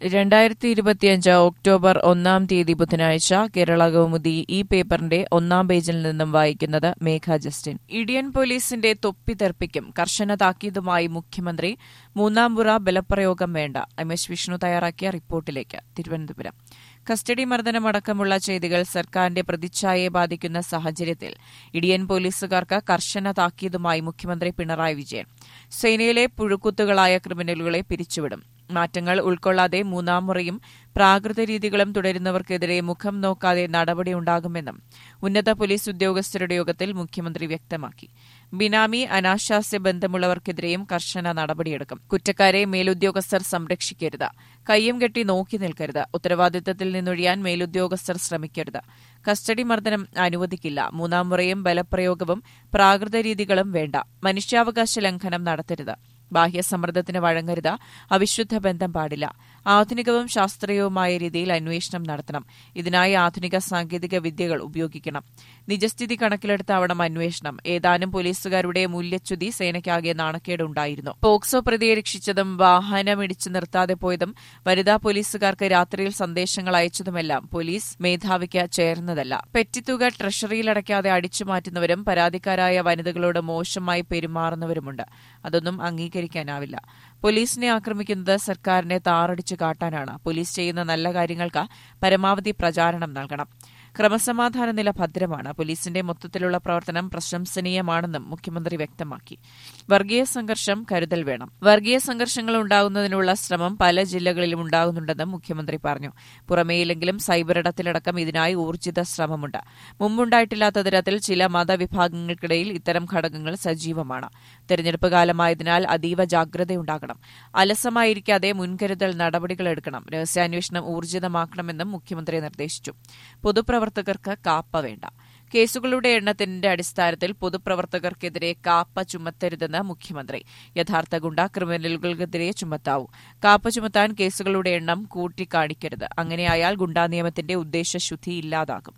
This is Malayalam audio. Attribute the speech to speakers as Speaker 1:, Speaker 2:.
Speaker 1: രണ്ടായിരത്തി ഇരുപത്തിയഞ്ച് ഒക്ടോബർ ഒന്നാം തീയതി ബുധനാഴ്ച കേരള കൗമുദി ഈ പേപ്പറിന്റെ ഒന്നാം പേജിൽ നിന്നും വായിക്കുന്നത് മേഘ ജസ്റ്റിൻ ഇടിയൻ പോലീസിന്റെ തൊപ്പി തെർപ്പിക്കും കർശന താക്കീതുമായി മുഖ്യമന്ത്രി മൂന്നാം പുറ ബലപ്രയോഗം വേണ്ട എം എസ് വിഷ്ണു തയ്യാറാക്കിയ റിപ്പോർട്ടിലേക്ക് തിരുവനന്തപുരം കസ്റ്റഡി മർദ്ദനമടക്കമുള്ള ചെയ്തികൾ സർക്കാരിന്റെ പ്രതിച്ഛായയെ ബാധിക്കുന്ന സാഹചര്യത്തിൽ ഇടിയൻ പോലീസുകാർക്ക് കർശന താക്കീതുമായി മുഖ്യമന്ത്രി പിണറായി വിജയൻ സേനയിലെ പുഴുക്കുത്തുകളായ ക്രിമിനലുകളെ പിരിച്ചുവിടും മാറ്റങ്ങൾ ഉൾക്കൊള്ളാതെ മൂന്നാം മുറയും പ്രാകൃത രീതികളും തുടരുന്നവർക്കെതിരെ മുഖം നോക്കാതെ നടപടിയുണ്ടാകുമെന്നും ഉന്നത പോലീസ് ഉദ്യോഗസ്ഥരുടെ യോഗത്തിൽ മുഖ്യമന്ത്രി വ്യക്തമാക്കി ബിനാമി അനാശാസ്യ ബന്ധമുള്ളവർക്കെതിരെയും കർശന നടപടിയെടുക്കും കുറ്റക്കാരെ മേലുദ്യോഗസ്ഥർ സംരക്ഷിക്കരുത് കയ്യും കെട്ടി നോക്കി നിൽക്കരുത് ഉത്തരവാദിത്തത്തിൽ നിന്നൊഴിയാൻ മേലുദ്യോഗസ്ഥർ ശ്രമിക്കരുത് കസ്റ്റഡി മർദ്ദനം അനുവദിക്കില്ല മൂന്നാം മുറയും ബലപ്രയോഗവും പ്രാകൃത രീതികളും വേണ്ട മനുഷ്യാവകാശ ലംഘനം നടത്തരുത് ബാഹ്യസമ്മർദ്ദത്തിന് വഴങ്ങരുത് അവിശുദ്ധ ബന്ധം പാടില്ല ആധുനികവും ശാസ്ത്രീയവുമായ രീതിയിൽ അന്വേഷണം നടത്തണം ഇതിനായി ആധുനിക സാങ്കേതിക വിദ്യകൾ ഉപയോഗിക്കണം നിജസ്ഥിതി കണക്കിലെടുത്താവണം അന്വേഷണം ഏതാനും പോലീസുകാരുടെ മൂല്യച്യുതി സേനയ്ക്കാകെ നാണക്കേടുണ്ടായിരുന്നു പോക്സോ പ്രതിയെ രക്ഷിച്ചതും വാഹനമിടിച്ചു നിർത്താതെ പോയതും വനിതാ പോലീസുകാർക്ക് രാത്രിയിൽ സന്ദേശങ്ങൾ അയച്ചതുമെല്ലാം പോലീസ് മേധാവിക്ക് ചേർന്നതല്ല പെറ്റിത്തുക ട്രഷറിയിലടയ്ക്കാതെ അടിച്ചുമാറ്റുന്നവരും പരാതിക്കാരായ വനിതകളോട് മോശമായി പെരുമാറുന്നവരുമുണ്ട് അതൊന്നും അംഗീകരിക്കാനാവില്ല പോലീസിനെ ആക്രമിക്കുന്നത് സർക്കാരിനെ താറടിച്ചു കാട്ടാനാണ് പോലീസ് ചെയ്യുന്ന നല്ല കാര്യങ്ങൾക്ക് പരമാവധി പ്രചാരണം നൽകണം ക്രമസമാധാന നില ഭദ്രമാണ് പോലീസിന്റെ മൊത്തത്തിലുള്ള പ്രവർത്തനം പ്രശംസനീയമാണെന്നും മുഖ്യമന്ത്രി വ്യക്തമാക്കി വർഗീയ സംഘർഷം കരുതൽ വേണം വർഗീയ സംഘർഷങ്ങൾ ഉണ്ടാകുന്നതിനുള്ള ശ്രമം പല ജില്ലകളിലും ഉണ്ടാകുന്നുണ്ടെന്നും മുഖ്യമന്ത്രി പറഞ്ഞു പുറമേയില്ലെങ്കിലും സൈബർ ഇടത്തിലടക്കം ഇതിനായി ഊർജിത ശ്രമമുണ്ട് മുമ്പുണ്ടായിട്ടില്ലാത്ത തരത്തിൽ ചില മതവിഭാഗങ്ങൾക്കിടയിൽ ഇത്തരം ഘടകങ്ങൾ സജീവമാണ് തെരഞ്ഞെടുപ്പ് കാലമായതിനാൽ അതീവ ജാഗ്രതയുണ്ടാകണം അലസമായിരിക്കാതെ മുൻകരുതൽ നടപടികളെടുക്കണം രഹസ്യാന്വേഷണം ഊർജിതമാക്കണമെന്നും മുഖ്യമന്ത്രി നിർദ്ദേശിച്ചു പൊതുപ്രവർത്തകർക്ക് കാപ്പ വേണ്ട കേസുകളുടെ എണ്ണത്തിന്റെ അടിസ്ഥാനത്തിൽ പൊതുപ്രവർത്തകർക്കെതിരെ കാപ്പ ചുമത്തരുതെന്ന് മുഖ്യമന്ത്രി യഥാർത്ഥ ഗുണ്ട ക്രിമിനലുകൾക്കെതിരെ ചുമത്താവൂ കാപ്പ ചുമത്താൻ കേസുകളുടെ എണ്ണം കൂട്ടിക്കാണിക്കരുത് അങ്ങനെയായാൽ ഗുണ്ടാ നിയമത്തിന്റെ ഉദ്ദേശശുദ്ധി ഇല്ലാതാകും